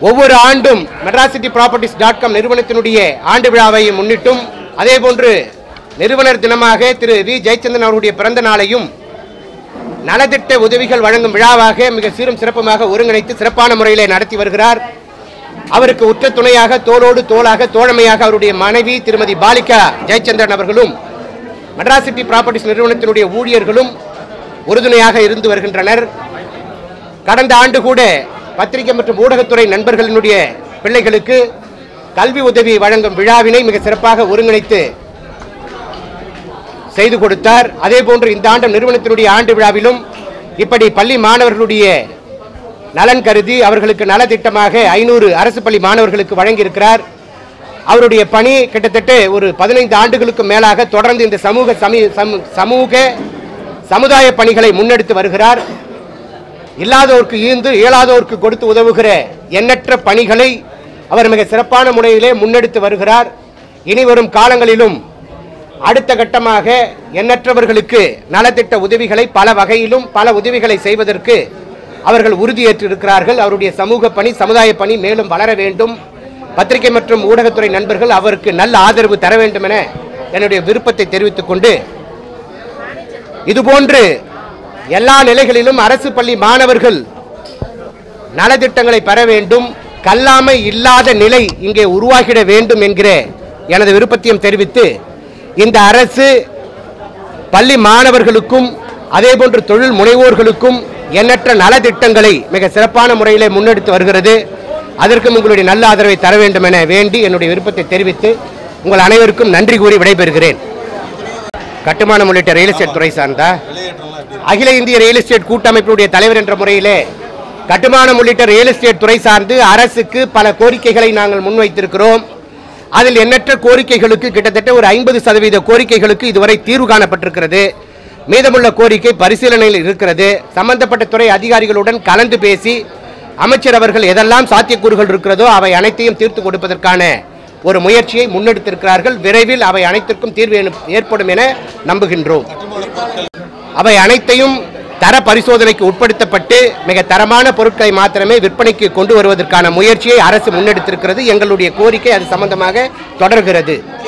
ஒவ்வொரு ஆண்டும் Madras City properties dot com நிறுவனத்தினுடைய ஆண்டு விழாவை முன்னிட்டும் அதேபோன்று நிறுவனர் தினமாக திரு வி ஜெயச்சந்திரன் அவருடைய பிறந்த நாளையும் நலத்திட்ட உதவிகள் வழங்கும் விழாவாக மிக சீரும் சிறப்புமாக ஒருங்கிணைத்து சிறப்பான முறையிலே நடத்தி வருகிறார் அவருக்கு உற்ற துணையாக தோளோடு தோளாக தோழமையாக அவருடைய மனைவி திருமதி பாலிகா ஜெயச்சந்திரன் அவர்களும் மெட்ராசிட்டி ப்ராப்பர்ட்டிஸ் நிறுவனத்தினுடைய ஊழியர்களும் உறுதுணையாக இருந்து வருகின்றனர் கடந்த ஆண்டு கூட பத்திரிகை மற்றும் ஊடகத்துறை நண்பர்களினுடைய பிள்ளைகளுக்கு கல்வி உதவி வழங்கும் விழாவினை மிக சிறப்பாக ஒருங்கிணைத்து செய்து கொடுத்தார் அதே போன்று இந்த ஆண்டு நிறுவனத்தினுடைய ஆண்டு விழாவிலும் இப்படி பள்ளி மாணவர்களுடைய நலன் கருதி அவர்களுக்கு நலத்திட்டமாக ஐநூறு அரசு பள்ளி மாணவர்களுக்கு வழங்கியிருக்கிறார் அவருடைய பணி கிட்டத்தட்ட ஒரு பதினைந்து ஆண்டுகளுக்கு மேலாக தொடர்ந்து இந்த சமூக சமி- சமு- சமூக சமுதாய பணிகளை முன்னெடுத்து வருகிறார் இல்லாதோருக்கு ஈந்து இயலாதோருக்கு கொடுத்து உதவுகிற எண்ணற்ற பணிகளை அவர் மிக சிறப்பான முறையிலே முன்னெடுத்து வருகிறார் இனி வரும் காலங்களிலும் அடுத்த கட்டமாக எண்ணற்றவர்களுக்கு நலத்திட்ட உதவிகளை பல வகையிலும் பல உதவிகளை செய்வதற்கு அவர்கள் உறுதியேற்றிருக்கிறார்கள் அவருடைய சமூக பணி சமுதாய பணி மேலும் வளர வேண்டும் பத்திரிகை மற்றும் ஊடகத்துறை நண்பர்கள் அவருக்கு நல்ல ஆதரவு தர வேண்டும் என என்னுடைய விருப்பத்தை தெரிவித்துக் கொண்டு இதுபோன்று எல்லா நிலைகளிலும் அரசு பள்ளி மாணவர்கள் நலத்திட்டங்களை பெற வேண்டும் கல்லாமை இல்லாத நிலை இங்கே உருவாகிட வேண்டும் என்கிற எனது விருப்பத்தையும் தெரிவித்து இந்த அரசு பள்ளி மாணவர்களுக்கும் அதேபோன்று தொழில் முனைவோர்களுக்கும் எண்ணற்ற நலத்திட்டங்களை மிக சிறப்பான முறையிலே முன்னெடுத்து வருகிறது அதற்கும் உங்களுடைய நல்ல ஆதரவை தர வேண்டும் என வேண்டி என்னுடைய விருப்பத்தை தெரிவித்து உங்கள் அனைவருக்கும் நன்றி கூறி விடைபெறுகிறேன் கட்டுமானம் உள்ளிட்ட ரியல் எஸ்டேட் துறை சார்ந்தா அகில இந்திய ரியல் எஸ்டேட் கூட்டமைப்பினுடைய தலைவர் என்ற முறையிலே கட்டுமானம் உள்ளிட்ட ரியல் எஸ்டேட் துறை சார்ந்து அரசுக்கு பல கோரிக்கைகளை நாங்கள் முன்வைத்திருக்கிறோம் அதில் எண்ணற்ற கோரிக்கைகளுக்கு கிட்டத்தட்ட ஒரு ஐம்பது சதவீத கோரிக்கைகளுக்கு இதுவரை தீர்வு காணப்பட்டிருக்கிறது மீதமுள்ள கோரிக்கை பரிசீலனையில் இருக்கிறது சம்பந்தப்பட்ட துறை அதிகாரிகளுடன் கலந்து பேசி அமைச்சர் அவர்கள் எதெல்லாம் சாத்தியக்கூறுகள் இருக்கிறதோ அவை அனைத்தையும் தீர்த்து கொடுப்பதற்கான ஒரு முயற்சியை முன்னெடுத்திருக்கிறார்கள் விரைவில் அவை அனைத்திற்கும் தீர்வு ஏற்ப- ஏற்படும் என நம்புகின்றோம் அவை அனைத்தையும் தர பரிசோதனைக்கு உட்படுத்தப்பட்டு மிக தரமான பொருட்களை மாத்திரமே விற்பனைக்கு கொண்டு வருவதற்கான முயற்சியை அரசு முன்னெடுத்திருக்கிறது எங்களுடைய கோரிக்கை அது சம்பந்தமாக தொடர்கிறது